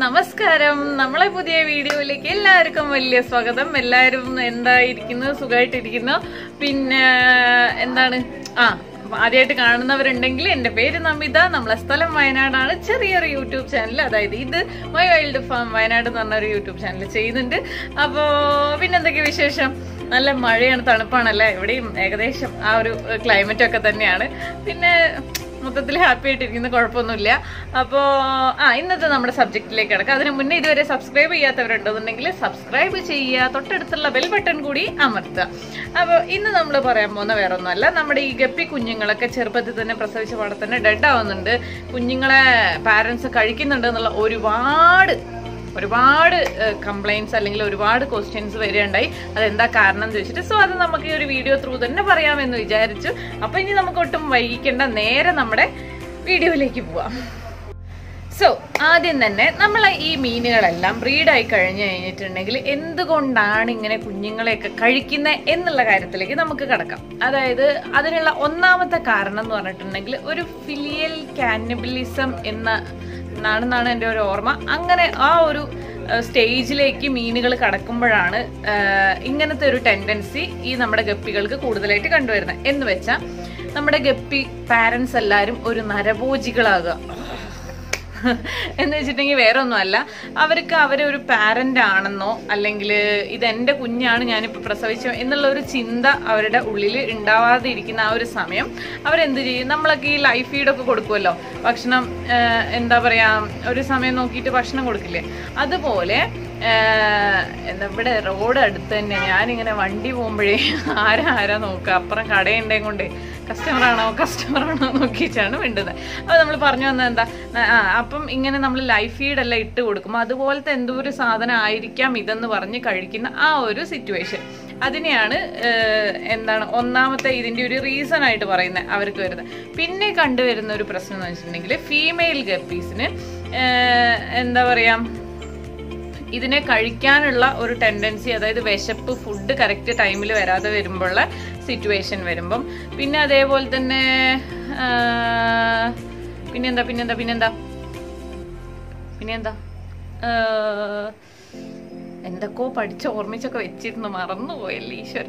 നമസ്കാരം നമ്മളെ പുതിയ വീഡിയോയിലേക്ക് എല്ലാവർക്കും വലിയ സ്വാഗതം എല്ലാവരും എന്തായിരിക്കുന്നു സുഖമായിട്ടിരിക്കുന്നു പിന്നെ എന്താണ് ആ ആദ്യമായിട്ട് കാണുന്നവരുണ്ടെങ്കിൽ എൻ്റെ പേര് നമിത നമ്മളെ സ്ഥലം വയനാടാണ് ചെറിയൊരു യൂട്യൂബ് ചാനൽ അതായത് ഇത് മൈ വൈൽഡ് ഫാം വയനാട് എന്ന് പറഞ്ഞ ഒരു യൂട്യൂബ് ചാനൽ ചെയ്യുന്നുണ്ട് അപ്പോൾ പിന്നെ എന്തൊക്കെ വിശേഷം നല്ല മഴയാണ് തണുപ്പാണല്ലേ ഇവിടെയും ഏകദേശം ആ ഒരു ക്ലൈമറ്റ് ഒക്കെ തന്നെയാണ് പിന്നെ മൊത്തത്തിൽ ഹാപ്പി ആയിട്ടിരിക്കുന്ന കുഴപ്പമൊന്നുമില്ല അപ്പോൾ ആ ഇന്നത്തെ നമ്മുടെ സബ്ജക്റ്റിലേക്ക് കിടക്കാം അതിന് മുന്നേ ഇതുവരെ സബ്സ്ക്രൈബ് ചെയ്യാത്തവരുണ്ടെന്നുണ്ടെങ്കിൽ സബ്സ്ക്രൈബ് ചെയ്യുക തൊട്ടടുത്തുള്ള ബെൽ ബട്ടൺ കൂടി അമർത്തുക അപ്പോൾ ഇന്ന് നമ്മൾ പറയാൻ പോകുന്ന വേറെ ഒന്നുമല്ല നമ്മുടെ ഈ ഗപ്പി കുഞ്ഞുങ്ങളൊക്കെ ചെറുപ്പത്തിൽ തന്നെ പ്രസവിച്ച പാടെ തന്നെ ഡെഡ് ആവുന്നുണ്ട് കുഞ്ഞുങ്ങളെ പാരൻസ് കഴിക്കുന്നുണ്ട് എന്നുള്ള ഒരുപാട് ഒരുപാട് കംപ്ലൈൻറ്റ്സ് അല്ലെങ്കിൽ ഒരുപാട് ക്വസ്റ്റ്യൻസ് വരികയുണ്ടായി അതെന്താ കാരണം എന്ന് ചോദിച്ചിട്ട് സോ അത് നമുക്ക് ഈ ഒരു വീഡിയോ ത്രൂ തന്നെ പറയാമെന്ന് വിചാരിച്ചു അപ്പൊ ഇനി നമുക്ക് ഒട്ടും വൈകിക്കേണ്ട നേരെ നമ്മുടെ വീഡിയോയിലേക്ക് പോവാം സോ ആദ്യം തന്നെ നമ്മൾ ഈ മീനുകളെല്ലാം ബ്രീഡായി കഴിഞ്ഞു കഴിഞ്ഞിട്ടുണ്ടെങ്കിൽ എന്തുകൊണ്ടാണ് ഇങ്ങനെ കുഞ്ഞുങ്ങളെയൊക്കെ കഴിക്കുന്നത് എന്നുള്ള കാര്യത്തിലേക്ക് നമുക്ക് കിടക്കാം അതായത് അതിനുള്ള ഒന്നാമത്തെ കാരണം എന്ന് പറഞ്ഞിട്ടുണ്ടെങ്കിൽ ഒരു ഫിലിയൽ കാനബിലിസം എന്ന എന്നാണെന്നാണ് എൻ്റെ ഒരു ഓർമ്മ അങ്ങനെ ആ ഒരു സ്റ്റേജിലേക്ക് മീനുകൾ കടക്കുമ്പോഴാണ് ഇങ്ങനത്തെ ഒരു ടെൻഡൻസി ഈ നമ്മുടെ ഗപ്പികൾക്ക് കൂടുതലായിട്ട് കണ്ടുവരുന്നത് എന്ന് വെച്ചാൽ നമ്മുടെ ഗപ്പി പാരൻസ് എല്ലാവരും ഒരു നരഭോജികളാകുക എന്ന് വെച്ചിട്ടുണ്ടെങ്കിൽ വേറെ ഒന്നുമല്ല അവർക്ക് അവരെ ഒരു പാരന്റ് ആണെന്നോ അല്ലെങ്കിൽ ഇത് എൻ്റെ കുഞ്ഞാണ് ഞാനിപ്പോൾ പ്രസവിച്ചു എന്നുള്ള ഒരു ചിന്ത അവരുടെ ഉള്ളിൽ ഉണ്ടാവാതെ ഇരിക്കുന്ന ആ ഒരു സമയം അവരെന്ത് ചെയ്യും നമ്മളൊക്കെ ഈ ലൈഫ് ഫീഡൊക്കെ കൊടുക്കുമല്ലോ ഭക്ഷണം എന്താ പറയുക ഒരു സമയം നോക്കിയിട്ട് ഭക്ഷണം കൊടുക്കില്ലേ അതുപോലെ എന്താ ഇവിടെ റോഡ് അടുത്ത് തന്നെ ഞാനിങ്ങനെ വണ്ടി പോകുമ്പോഴേ ആരാ ആരാ നോക്കുക അപ്പുറം കടയുണ്ടെങ്കിൽ കൊണ്ട് കസ്റ്റമർ ആണോ കസ്റ്റമർ ആണോ നോക്കിയിട്ടാണ് വേണ്ടത് അപ്പോൾ നമ്മൾ പറഞ്ഞു വന്നത് എന്താ ആ അപ്പം ഇങ്ങനെ നമ്മൾ ലൈഫ് ഫീഡെല്ലാം ഇട്ട് കൊടുക്കും അതുപോലത്തെ എന്തോ ഒരു സാധനം ആയിരിക്കാം ഇതെന്ന് പറഞ്ഞ് കഴിക്കുന്ന ആ ഒരു സിറ്റുവേഷൻ അതിനെയാണ് എന്താണ് ഒന്നാമത്തെ ഇതിൻ്റെ ഒരു റീസൺ ആയിട്ട് പറയുന്നത് അവർക്ക് വരുന്നത് പിന്നെ കണ്ടുവരുന്ന ഒരു പ്രശ്നം എന്ന് വെച്ചിട്ടുണ്ടെങ്കിൽ ഫീമെയിൽ ഗപ്പീസിന് എന്താ പറയുക ഇതിനെ കഴിക്കാനുള്ള ഒരു ടെൻഡൻസി അതായത് വിശപ്പ് ഫുഡ് കറക്റ്റ് ടൈമിൽ വരാതെ വരുമ്പോഴുള്ള സിറ്റുവേഷൻ വരുമ്പം പിന്നെ അതേപോലെ തന്നെ പിന്നെന്താ പിന്നെന്താ പിന്നെന്താ പിന്നെന്താ എന്തൊക്കെയോ പഠിച്ച് ഓർമ്മിച്ചൊക്കെ വെച്ചിരുന്നു മറന്നുപോയല്ലേ ഈശ്വര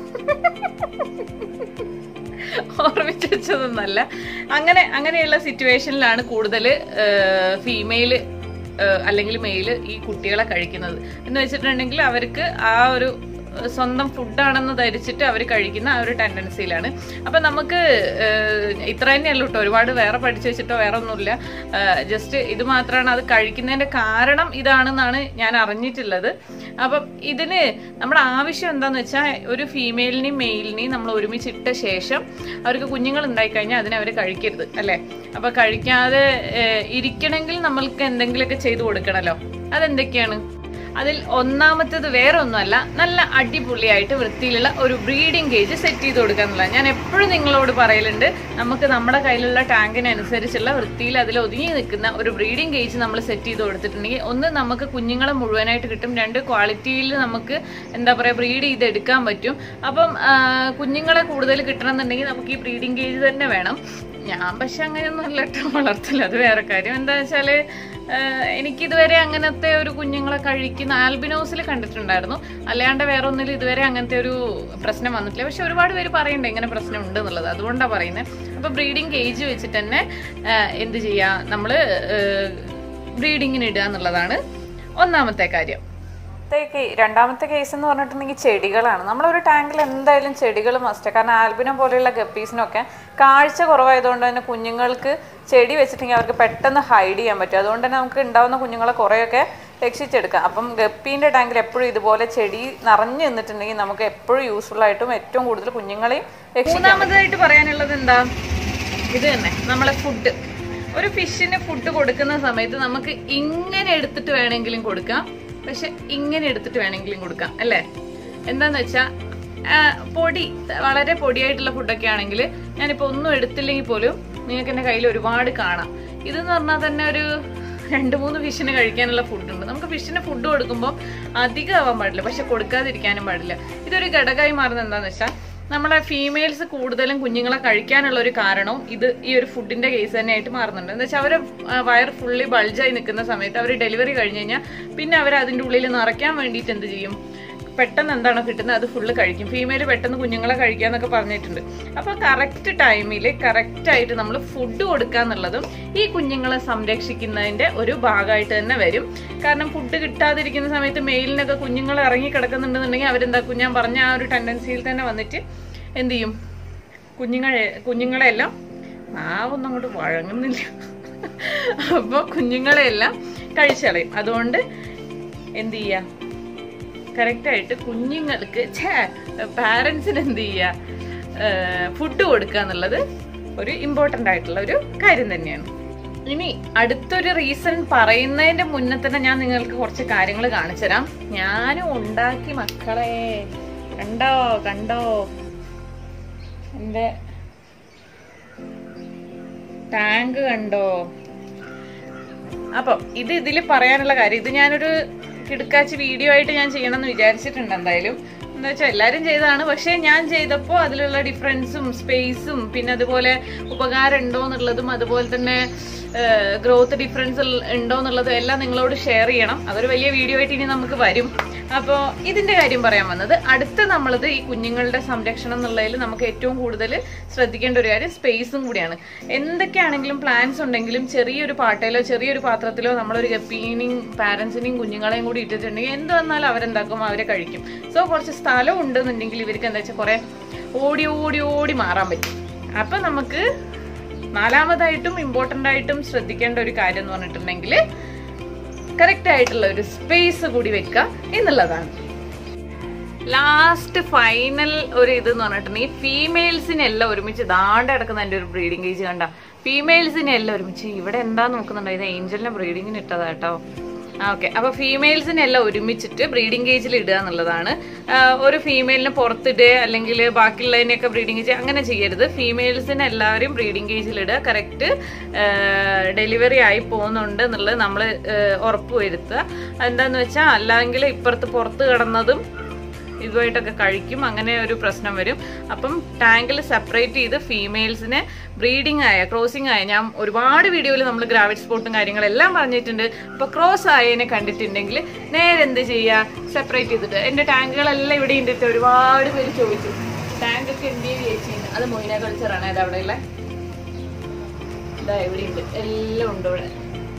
ഓർമ്മിച്ച് വെച്ചതൊന്നല്ല അങ്ങനെ അങ്ങനെയുള്ള സിറ്റുവേഷനിലാണ് കൂടുതൽ ഫീമെയിൽ അല്ലെങ്കിൽ മെയിൽ ഈ കുട്ടികളെ കഴിക്കുന്നത് എന്ന് വെച്ചിട്ടുണ്ടെങ്കിൽ അവർക്ക് ആ ഒരു സ്വന്തം ഫുഡാണെന്ന് ധരിച്ചിട്ട് അവർ കഴിക്കുന്ന ആ ഒരു ടെൻഡൻസിയിലാണ് അപ്പം നമുക്ക് ഇത്ര തന്നെയല്ല കേട്ടോ ഒരുപാട് വേറെ പഠിച്ചു വെച്ചിട്ടോ വേറെ ഒന്നുമില്ല ജസ്റ്റ് ഇത് മാത്രമാണ് അത് കഴിക്കുന്നതിൻ്റെ കാരണം ഇതാണെന്നാണ് ഞാൻ അറിഞ്ഞിട്ടുള്ളത് അപ്പം ഇതിന് നമ്മുടെ ആവശ്യം എന്താണെന്ന് വെച്ചാൽ ഒരു ഫീമെയിലിനെയും മെയിലിനെയും നമ്മൾ ഒരുമിച്ചിട്ട ശേഷം അവർക്ക് കുഞ്ഞുങ്ങൾ ഉണ്ടായിക്കഴിഞ്ഞാൽ അതിനെ അവർ കഴിക്കരുത് അല്ലേ അപ്പം കഴിക്കാതെ ഇരിക്കണമെങ്കിൽ നമ്മൾക്ക് എന്തെങ്കിലുമൊക്കെ ചെയ്തു കൊടുക്കണമല്ലോ അതെന്തൊക്കെയാണ് അതിൽ ഒന്നാമത്തേത് വേറെ ഒന്നുമല്ല നല്ല അടിപൊളിയായിട്ട് വൃത്തിയിലുള്ള ഒരു ബ്രീഡിംഗ് കേജ് സെറ്റ് ചെയ്ത് കൊടുക്കുക എന്നുള്ളത് ഞാൻ എപ്പോഴും നിങ്ങളോട് പറയലുണ്ട് നമുക്ക് നമ്മുടെ കയ്യിലുള്ള ടാങ്കിനനുസരിച്ചുള്ള വൃത്തിയിൽ അതിൽ ഒതുങ്ങി നിൽക്കുന്ന ഒരു ബ്രീഡിംഗ് കേജ് നമ്മൾ സെറ്റ് ചെയ്ത് കൊടുത്തിട്ടുണ്ടെങ്കിൽ ഒന്ന് നമുക്ക് കുഞ്ഞുങ്ങളെ മുഴുവനായിട്ട് കിട്ടും രണ്ട് ക്വാളിറ്റിയിൽ നമുക്ക് എന്താ പറയുക ബ്രീഡ് ചെയ്തെടുക്കാൻ പറ്റും അപ്പം കുഞ്ഞുങ്ങളെ കൂടുതൽ കിട്ടണമെന്നുണ്ടെങ്കിൽ നമുക്ക് ഈ ബ്രീഡിംഗ് കേജ് തന്നെ വേണം ഞാൻ പക്ഷെ അങ്ങനെയൊന്നും അല്ല കേട്ടോ വളർത്തില്ല അത് വേറെ കാര്യം എന്താ വെച്ചാൽ എനിക്കിതുവരെ അങ്ങനത്തെ ഒരു കുഞ്ഞുങ്ങളെ കഴിക്കുന്ന ആൽബിനോസിൽ കണ്ടിട്ടുണ്ടായിരുന്നു അല്ലാണ്ട് വേറെ ഒന്നിലും ഇതുവരെ അങ്ങനത്തെ ഒരു പ്രശ്നം വന്നിട്ടില്ല പക്ഷെ ഒരുപാട് പേര് പറയണ്ടേ ഇങ്ങനെ പ്രശ്നം ഉണ്ട് എന്നുള്ളത് അതുകൊണ്ടാണ് പറയുന്നത് അപ്പോൾ ബ്രീഡിംഗ് കേജ് വെച്ചിട്ട് തന്നെ എന്ത് ചെയ്യുക നമ്മൾ ബ്രീഡിങ്ങിന് ഇടുക എന്നുള്ളതാണ് ഒന്നാമത്തെ കാര്യം രണ്ടാമത്തെ കേസ് എന്ന് പറഞ്ഞിട്ടുണ്ടെങ്കിൽ ചെടികളാണ് നമ്മളൊരു ടാങ്കിൽ എന്തായാലും ചെടികൾ മസ്റ്റ് കാരണം ആൽബിനോ പോലെയുള്ള ഗപ്പീസിനൊക്കെ കാഴ്ച കുറവായതുകൊണ്ട് തന്നെ കുഞ്ഞുങ്ങൾക്ക് ചെടി വെച്ചിട്ടുണ്ടെങ്കിൽ അവർക്ക് പെട്ടെന്ന് ഹൈഡ് ചെയ്യാൻ പറ്റും അതുകൊണ്ട് തന്നെ നമുക്ക് ഉണ്ടാവുന്ന കുഞ്ഞുങ്ങളെ കുറേയൊക്കെ രക്ഷിച്ചെടുക്കാം അപ്പം ഗപ്പീൻ്റെ ടാങ്കിൽ എപ്പോഴും ഇതുപോലെ ചെടി നിറഞ്ഞു നിന്നിട്ടുണ്ടെങ്കിൽ നമുക്ക് എപ്പോഴും യൂസ്ഫുൾ ആയിട്ടും ഏറ്റവും കൂടുതൽ കുഞ്ഞുങ്ങളെയും മൂന്നാമതായിട്ട് പറയാനുള്ളത് എന്താ ഇത് തന്നെ നമ്മളെ ഫുഡ് ഒരു ഫിഷിന് ഫുഡ് കൊടുക്കുന്ന സമയത്ത് നമുക്ക് ഇങ്ങനെ എടുത്തിട്ട് വേണമെങ്കിലും കൊടുക്കാം പക്ഷെ ഇങ്ങനെ എടുത്തിട്ട് വേണമെങ്കിലും കൊടുക്കാം അല്ലേ എന്താന്ന് വെച്ചാൽ പൊടി വളരെ പൊടിയായിട്ടുള്ള ഫുഡൊക്കെ ആണെങ്കിൽ ഞാനിപ്പോൾ ഒന്നും എടുത്തില്ലെങ്കിൽ പോലും നിങ്ങൾക്ക് എൻ്റെ കയ്യിൽ ഒരുപാട് കാണാം ഇതെന്ന് പറഞ്ഞാൽ തന്നെ ഒരു രണ്ട് മൂന്ന് ഫിഷിന് കഴിക്കാനുള്ള ഫുഡുണ്ട് നമുക്ക് ഫിഷിന് ഫുഡ് കൊടുക്കുമ്പോൾ അധികം ആവാൻ പാടില്ല പക്ഷെ കൊടുക്കാതിരിക്കാനും പാടില്ല ഇതൊരു ഘടകമായി മാറുന്നത് എന്താണെന്ന് വെച്ചാൽ നമ്മളെ ഫീമെയിൽസ് കൂടുതലും കുഞ്ഞുങ്ങളെ കഴിക്കാനുള്ള ഒരു കാരണവും ഇത് ഈ ഒരു ഫുഡിന്റെ കേസ് തന്നെയായിട്ട് മാറുന്നുണ്ട് എന്താ വെച്ചാൽ അവർ വയർ ഫുള്ളി ബൾജായി നിൽക്കുന്ന സമയത്ത് അവർ ഡെലിവറി കഴിഞ്ഞ് കഴിഞ്ഞാൽ പിന്നെ അവർ അതിൻ്റെ ഉള്ളിൽ നിറയ്ക്കാൻ വേണ്ടിയിട്ട് എന്ത് ചെയ്യും പെട്ടെന്ന് എന്താണോ കിട്ടുന്നത് അത് ഫുള്ള് കഴിക്കും ഫീമെയിൽ പെട്ടെന്ന് കുഞ്ഞുങ്ങളെ കഴിക്കാന്നൊക്കെ പറഞ്ഞിട്ടുണ്ട് അപ്പോൾ കറക്റ്റ് ടൈമിൽ കറക്റ്റ് ആയിട്ട് നമ്മൾ ഫുഡ് കൊടുക്കുക എന്നുള്ളതും ഈ കുഞ്ഞുങ്ങളെ സംരക്ഷിക്കുന്നതിന്റെ ഒരു ഭാഗമായിട്ട് തന്നെ വരും കാരണം ഫുഡ് കിട്ടാതിരിക്കുന്ന സമയത്ത് മെയിലിനൊക്കെ കുഞ്ഞുങ്ങൾ ഇറങ്ങി കിടക്കുന്നുണ്ടെന്നുണ്ടെങ്കിൽ അവരെന്താക്കും ഞാൻ പറഞ്ഞ ആ ഒരു ടെൻഡൻസിയിൽ തന്നെ വന്നിട്ട് എന്ത് ചെയ്യും കുഞ്ഞുങ്ങളെ കുഞ്ഞുങ്ങളെല്ലാം നാവൊന്നും അങ്ങോട്ട് വഴങ്ങുന്നില്ല അപ്പോൾ കുഞ്ഞുങ്ങളെല്ലാം കഴിച്ചളയും അതുകൊണ്ട് എന്ത് ചെയ്യുക കറക്റ്റായിട്ട് കുഞ്ഞുങ്ങൾക്ക് ഛേ പാരൻസിന് എന്ത് ചെയ്യുക ഫുഡ് കൊടുക്കുക എന്നുള്ളത് ഒരു ഇമ്പോർട്ടൻ്റ് ആയിട്ടുള്ള ഒരു കാര്യം തന്നെയാണ് ഇനി അടുത്തൊരു റീസൺ പറയുന്നതിന്റെ മുന്നേ തന്നെ ഞാൻ നിങ്ങൾക്ക് കുറച്ച് കാര്യങ്ങൾ കാണിച്ചുതരാം ഞാനും ഉണ്ടാക്കി മക്കളെ കണ്ടോ കണ്ടോ എൻ്റെ ടാങ്ക് കണ്ടോ അപ്പം ഇത് ഇതിൽ പറയാനുള്ള കാര്യം ഇത് ഞാനൊരു കിടക്കാച്ച് വീഡിയോ ആയിട്ട് ഞാൻ ചെയ്യണമെന്ന് വിചാരിച്ചിട്ടുണ്ട് എന്തായാലും എന്താ വെച്ചാൽ എല്ലാവരും ചെയ്തതാണ് പക്ഷേ ഞാൻ ചെയ്തപ്പോൾ അതിലുള്ള ഡിഫറൻസും സ്പേസും പിന്നെ അതുപോലെ ഉപകാരം ഉണ്ടോ എന്നുള്ളതും അതുപോലെ തന്നെ ഗ്രോത്ത് ഡിഫറൻസ് ഉണ്ടോ എന്നുള്ളതും എല്ലാം നിങ്ങളോട് ഷെയർ ചെയ്യണം അതൊരു വലിയ വീഡിയോ ആയിട്ട് ഇനി നമുക്ക് വരും അപ്പോൾ ഇതിന്റെ കാര്യം പറയാൻ വന്നത് അടുത്ത നമ്മളത് ഈ കുഞ്ഞുങ്ങളുടെ സംരക്ഷണം എന്നുള്ളതിൽ നമുക്ക് ഏറ്റവും കൂടുതൽ ശ്രദ്ധിക്കേണ്ട ഒരു കാര്യം സ്പേസും കൂടിയാണ് എന്തൊക്കെയാണെങ്കിലും പ്ലാൻസ് ഉണ്ടെങ്കിലും ചെറിയൊരു പാട്ടയിലോ ചെറിയൊരു പാത്രത്തിലോ നമ്മളൊരു ഗപ്പീനെയും പാരൻസിനെയും കുഞ്ഞുങ്ങളെയും കൂടി ഇട്ടിട്ടുണ്ടെങ്കിൽ എന്ത് വന്നാലും അവരെന്താക്കും അവരെ കഴിക്കും സോ കുറച്ച് സ്ഥലം ഉണ്ടെന്നുണ്ടെങ്കിൽ ഇവർക്ക് എന്താ വെച്ചാൽ കുറെ ഓടി ഓടി ഓടി മാറാൻ പറ്റും അപ്പൊ നമുക്ക് നാലാമതായിട്ടും ഇമ്പോർട്ടൻ്റ് ആയിട്ടും ശ്രദ്ധിക്കേണ്ട ഒരു കാര്യം എന്ന് പറഞ്ഞിട്ടുണ്ടെങ്കിൽ കറക്റ്റ് ആയിട്ടുള്ള ഒരു സ്പേസ് കൂടി വെക്കുക എന്നുള്ളതാണ് ലാസ്റ്റ് ഫൈനൽ ഒരു ഇത് എന്ന് പറഞ്ഞിട്ടുണ്ടെങ്കിൽ ഫീമെയിൽസിനെല്ലാം ഒരുമിച്ച് ദാണ്ട് കിടക്കുന്ന എൻ്റെ ഒരു ബ്രീഡിംഗ് കേജ് കണ്ട ഫീമെയിൽസിനെ എല്ലാം ഒരുമിച്ച് ഇവിടെ എന്താ നോക്കുന്നുണ്ടോ ഇത് ഏഞ്ചലിനെ ബ്രീഡിങ്ങിന് ഇട്ടതാ കേട്ടോ ഓക്കെ അപ്പൊ ഫീമെയിൽസിനെ എല്ലാം ഒരുമിച്ചിട്ട് ബ്രീഡിംഗ് കേജിൽ ഇടുക എന്നുള്ളതാണ് ആ, ഒരു ഫീമെയിലിനെ പുറത്തിടുക അല്ലെങ്കിൽ ബാക്കിയുള്ളതിനെയൊക്കെ ബ്രീഡിംഗ് കേജ് അങ്ങനെ ചെയ്യരുത് ഫീമെയിൽസിനെ എല്ലാവരും ബ്രീഡിംഗ് കേജിൽ ഇടുക കറക്റ്റ് ഡെലിവറി ആയി പോകുന്നുണ്ട് എന്നുള്ളത് നമ്മൾ ഉറപ്പ് വരുത്തുക എന്താന്ന് വെച്ചാൽ അല്ലെങ്കിൽ ഇപ്പുറത്ത് പുറത്ത് കിടന്നതും ഇതുമായിട്ടൊക്കെ കഴിക്കും അങ്ങനെ ഒരു പ്രശ്നം വരും അപ്പം ടാങ്കിൽ സെപ്പറേറ്റ് ചെയ്ത് ഫീമെയിൽസിനെ ബ്രീഡിംഗ് ആയ ക്രോസിംഗ് ആയ ഞാൻ ഒരുപാട് വീഡിയോയിൽ നമ്മൾ ഗ്രാവിഡ് സ്പോട്ടും കാര്യങ്ങളെല്ലാം പറഞ്ഞിട്ടുണ്ട് അപ്പോൾ ക്രോസ് ആയതിനെ കണ്ടിട്ടുണ്ടെങ്കിൽ നേരെ എന്ത് ചെയ്യുക സെപ്പറേറ്റ് ചെയ്തിട്ട് എൻ്റെ ടാങ്കുകളെല്ലാം ഇവിടെ ഉണ്ട് ട്ടോ. ഒരുപാട് പേര് ചോദിച്ചു ടാങ്ക് ഒക്കെ എന്ത് ചേച്ചിന്ന് അത് മൊയിന കൾച്ചറാണ് അത് അവിടെ ഉള്ള ഇതാ ഇവിടെ ഉണ്ട് എല്ലാം ഉണ്ട് ഇവിടെ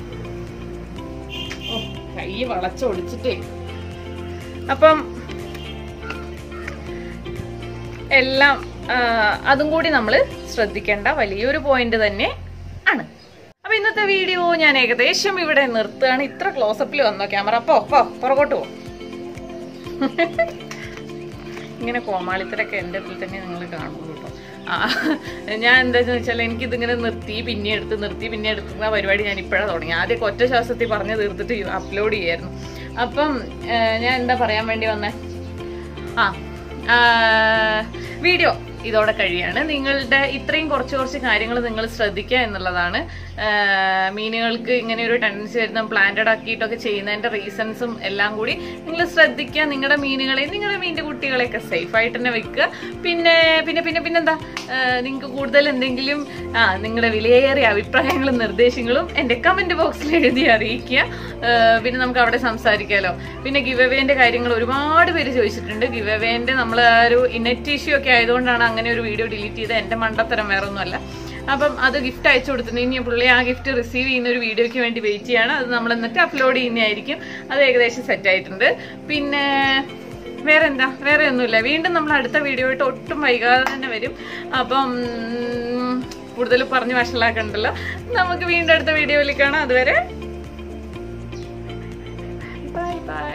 ഓ കൈ വളച്ചൊടിച്ചിട്ടേ അപ്പം എല്ലാം ആ, അതും കൂടി നമ്മൾ ശ്രദ്ധിക്കേണ്ട വലിയൊരു പോയിന്റ് തന്നെ ആണ് അപ്പൊ ഇന്നത്തെ വീഡിയോ ഞാൻ ഏകദേശം ഇവിടെ നിർത്തുകയാണ് ഇത്ര ക്ലോസപ്പിൽ വന്നോ ക്യാമറ പോ പോ പുറകോട്ട് പോ ഇങ്ങനെ കോമാളിത്തരൊക്കെ എൻ്റെ അടുത്തിൽ തന്നെ നിങ്ങൾ കാണുള്ളൂ കേട്ടോ ആ ഞാൻ എന്താന്ന് വെച്ചാൽ എനിക്കിതിങ്ങനെ നിർത്തി പിന്നെ എടുത്ത് നിർത്തി പിന്നെ എടുക്കുന്ന പരിപാടി ഞാൻ ഇപ്പോഴാണ് തുടങ്ങി ആദ്യം ഒറ്റ ശ്വാസത്തിൽ പറഞ്ഞ് തീർത്തിട്ട് അപ്ലോഡ് ചെയ്യായിരുന്നു അപ്പം ഏഹ്, ഞാൻ എന്താ പറയാൻ വേണ്ടി വന്നേ ആ വീഡിയോ ഇതോടെ കഴിയാണ് നിങ്ങളുടെ ഇത്രയും കുറച്ച് കുറച്ച് കാര്യങ്ങൾ നിങ്ങൾ ശ്രദ്ധിക്കുക എന്നുള്ളതാണ് ആ, മീനുകൾക്ക് ഇങ്ങനെ ഒരു ടെൻഡൻസി വരുന്ന പ്ലാന്റഡ് ആക്കിയിട്ടൊക്കെ ചെയ്യുന്നതിന്റെ റീസൺസും എല്ലാം കൂടി നിങ്ങൾ ശ്രദ്ധിക്കുക നിങ്ങളുടെ മീനുകളെ നിങ്ങളുടെ മീനിന്റെ കുട്ടികളെയൊക്കെ സേഫ് ആയിട്ട് തന്നെ വെക്കുക പിന്നെ പിന്നെ പിന്നെ പിന്നെന്താ നിങ്ങൾക്ക് കൂടുതൽ എന്തെങ്കിലും ആ നിങ്ങളുടെ വിലയേറിയ അഭിപ്രായങ്ങളും നിർദ്ദേശങ്ങളും എൻ്റെ കമന്റ് ബോക്സിൽ എഴുതി അറിയിക്കുക ആ, പിന്നെ നമുക്ക് അവിടെ സംസാരിക്കാമല്ലോ പിന്നെ ഗിവ് അവേന്റെ കാര്യങ്ങൾ ഒരുപാട് പേര് ചോദിച്ചിട്ടുണ്ട് ഗിവ് അവേന്റെ നമ്മൾ ആ ഒരു ഇനറ്റ് ഇഷ്യൂ ഒക്കെ ആയതുകൊണ്ടാണ് അങ്ങനെ ഒരു വീഡിയോ ഡിലീറ്റ് ചെയ്ത് എൻ്റെ മണ്ടത്തരം വേറെ ഒന്നുമല്ല അപ്പം അത് ഗിഫ്റ്റ് അയച്ചു കൊടുത്തിട്ട് ഇനി പുള്ളി ആ ഗിഫ്റ്റ് റിസീവ് ചെയ്യുന്ന ഒരു വീഡിയോയ്ക്ക് വേണ്ടി വെയിറ്റ് ചെയ്യാണ് അത് നമ്മൾ എന്നിട്ട് അപ്ലോഡ് ചെയ്യുന്നതായിരിക്കും അത് ഏകദേശം സെറ്റ് ആയിട്ടുണ്ട് പിന്നെ വേറെ എന്താ വേറെ ഒന്നുമില്ല വീണ്ടും നമ്മൾ അടുത്ത വീഡിയോ ആയിട്ട് ഒട്ടും വൈകാതെ തന്നെ വരും അപ്പം ഉം, കൂടുതൽ പറഞ്ഞ് വഷളാക്കണ്ടല്ലോ നമുക്ക് വീണ്ടും അടുത്ത വീഡിയോയിൽ കാണാം അതുവരെ ബൈ ബൈ